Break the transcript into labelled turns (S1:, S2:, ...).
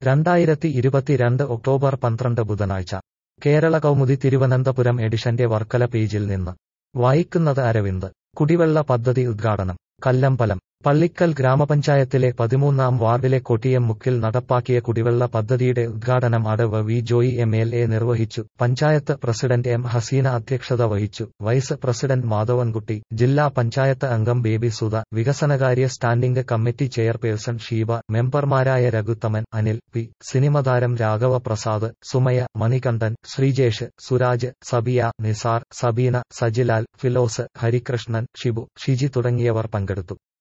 S1: രണ്ടായിരത്തി ഇരുപത്തിരണ്ട് ഒക്ടോബർ പന്ത്രണ്ട് ബുധനാഴ്ച കേരള കൗമുദി തിരുവനന്തപുരം എഡിഷന്റെ വർക്കല പേജിൽ നിന്ന് വായിക്കുന്നത് അരവിന്ദ് കുടിവെള്ള പദ്ധതി ഉദ്ഘാടനം കല്ലമ്പലം പള്ളിക്കൽ ഗ്രാമപഞ്ചായത്തിലെ പതിമൂന്നാം വാർഡിലെ കൊട്ടിയം മുക്കിൽ നടപ്പാക്കിയ കുടിവെള്ള പദ്ധതിയുടെ ഉദ്ഘാടനം അടവ് V Joy M L A നിർവഹിച്ചു പഞ്ചായത്ത് പ്രസിഡന്റ് എം ഹസീന അധ്യക്ഷത വഹിച്ചു വൈസ് പ്രസിഡന്റ് മാധവൻകുട്ടി ജില്ലാ പഞ്ചായത്ത് അംഗം ബേബി സുധ വികസനകാര്യ സ്റ്റാൻഡിംഗ് കമ്മിറ്റി ചെയർപേഴ്സൺ ഷീബ മെമ്പർമാരായ രഘുത്തമൻ അനിൽ പി സിനിമതാരം രാഘവ പ്രസാദ് സുമയ മണികണ്ഠൻ ശ്രീജേഷ് സുരാജ് സബിയ നിസാർ സബീന സജിലാൽ ഫിലോസ് ഹരികൃഷ്ണൻ ഷിബു ഷിജി തുടങ്ങിയവർ പങ്കെടുത്തു